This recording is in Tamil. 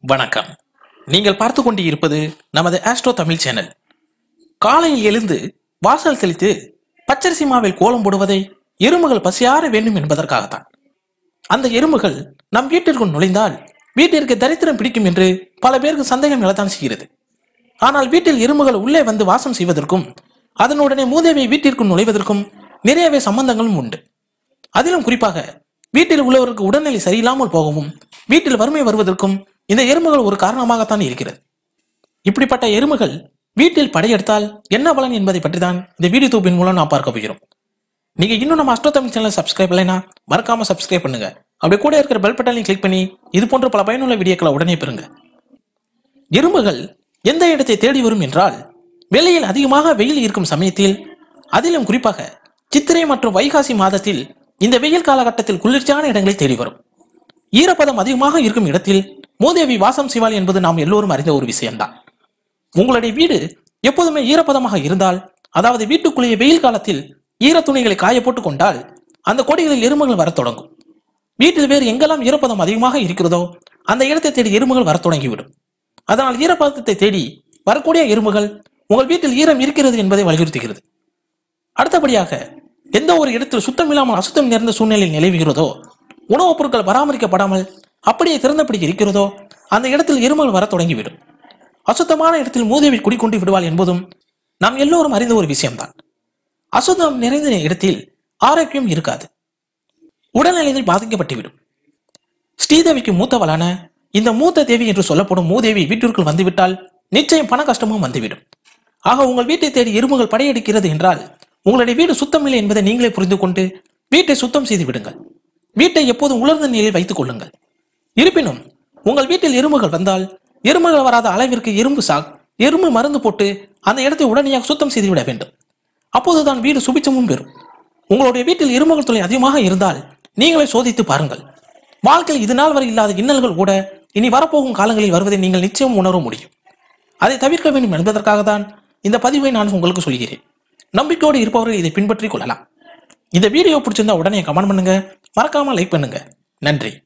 வணக்கம் நீங்கள் பார்த்து கொண்டு இருப்பது நமது ஆஸ்ட்ரோ தமிழ் சேனல் காலையில் எழுந்து வாசல் தெளித்து பச்சரிசி மாவில் கோலம் போடுவதை எறும்புகள் பசியாற வேண்டும் என்பதற்காகத்தான் அந்த எறும்புகள் நம் வீட்டிற்குள் நுழைந்தால் வீட்டிற்கு தரித்திரம் பிடிக்கும் என்று பல பேருக்கு சந்தேகம் எழத்தான் செய்கிறது ஆனால் வீட்டில் எறும்புகள் உள்ளே வந்து வாசம் செய்வதற்கும் அதனுடனே மூதேவி வீட்டிற்குள் நுழைவதற்கும் நிறையவே சம்பந்தங்களும் உண்டு அதிலும் குறிப்பாக வீட்டில் உள்ளவருக்கு உடல்நிலை சரியில்லாமல் போகவும் வீட்டில் வறுமை வருவதற்கும் இந்த எறும்புகள் ஒரு காரணமாகத்தான் இருக்கிறது இப்படிப்பட்ட எறும்புகள் வீட்டில் படையெடுத்தால் என்ன பலன் என்பதை பற்றி தான் இந்த வீடியோ தொகுப்பின் மூலம் நான் பார்க்க போகிறோம் நீங்க இன்னும் நம்ம அஸ்ட்ரோ தமிழ் சேனல் சப்ஸ்கிரைப் இல்லைனா மறக்காம சப்ஸ்கிரைப் பண்ணுங்க அப்படியே கூட இருக்கிற பெல் பட்டனையும் கிளிக் பண்ணி இது போன்ற பல பயனுள்ள வீடியோக்களை உடனே பெறுங்க எறும்புகள் எந்த இடத்தை தேடி வரும் என்றால் வெளியில் அதிகமாக வெயில் இருக்கும் சமயத்தில் அதிலும் குறிப்பாக சித்திரை மற்றும் வைகாசி மாதத்தில் இந்த வெயில் காலகட்டத்தில் குளிர்ச்சியான இடங்களை தேடி வரும் ஈரப்பதம் அதிகமாக இருக்கும் இடத்தில் மூதேவி வாசம் செய்வாள் என்பது நாம் எல்லோரும் அறிந்த ஒரு விஷயம்தான் உங்களுடைய வீடு எப்போதுமே ஈரப்பதமாக இருந்தால் அதாவது வீட்டுக்குள்ளேயே வெயில் காலத்தில் ஈர துணிகளை காய போட்டுக் கொண்டால் அந்த கொடிகளில் எறும்புகள் வரத் தொடங்கும் வீட்டில் வேறு எங்கெல்லாம் ஈரப்பதம் அதிகமாக இருக்கிறதோ அந்த இடத்தை தேடி எறும்புகள் வரத் தொடங்கிவிடும் அதனால் ஈரப்பதத்தை தேடி வரக்கூடிய எறும்புகள் உங்கள் வீட்டில் ஈரம் இருக்கிறது என்பதை வலியுறுத்துகிறது அடுத்தபடியாக எந்த ஒரு இடத்தில் சுத்தம் இல்லாமல் அசுத்தம் நிறைந்த சூழ்நிலை நிலவுகிறதோ உணவுப் பொருட்கள் பராமரிக்கப்படாமல் அப்படியே திறந்தபடி இருக்கிறதோ அந்த இடத்தில் எறும்புகள் வரத் தொடங்கிவிடும் அசுத்தமான இடத்தில் மூதேவி குடிக்கொண்டு விடுவாள் என்பதும் நாம் எல்லோரும் அறிந்த ஒரு விஷயம்தான் அசுத்தம் நிறைந்த இடத்தில் ஆரோக்கியம் இருக்காது உடல்நிலையில் பாதிக்கப்பட்டுவிடும் ஸ்ரீதேவிக்கு மூத்தவளான இந்த மூத்த தேவி என்று சொல்லப்படும் மூதேவி வீட்டிற்குள் வந்துவிட்டால் நிச்சயம் பண கஷ்டமும் வந்துவிடும் ஆக உங்கள் வீட்டை தேடி எறும்புகள் படையெடுக்கிறது என்றால் உங்களுடைய வீடு சுத்தமில்லை என்பதை நீங்களே புரிந்து கொண்டு வீட்டை சுத்தம் செய்து விடுங்கள் வீட்டை எப்போதும் உலர்ந்த நிலையில் வைத்துக் கொள்ளுங்கள் இருப்பினும் உங்கள் வீட்டில் எறும்புகள் வந்தால் எறும்புகள் வராத அளவிற்கு எறும்பு சாக் எறும்பு மருந்து போட்டு அந்த இடத்தை உடனடியாக சுத்தம் செய்து விட வேண்டும் அப்போதுதான் வீடு சுபிச்சமும் பெறும் உங்களுடைய வீட்டில் எறும்புகள் தொல்லை அதிகமாக இருந்தால் நீங்களே சோதித்து பாருங்கள் வாழ்க்கையில் இது நாள் வரை இல்லாத இன்னல்கள் கூட இனி வரப்போகும் காலங்களில் வருவதை நீங்கள் நிச்சயம் உணர முடியும் அதை தவிர்க்க வேண்டும் என்பதற்காக தான் இந்த பதிவை நான் உங்களுக்கு சொல்கிறேன் நம்பிக்கையோடு இருப்பவர்கள் இதை பின்பற்றிக் கொள்ளலாம் இந்த வீடியோ பிடிச்சிருந்தா உடனே கமெண்ட் பண்ணுங்க மறக்காம லைக் பண்ணுங்க நன்றி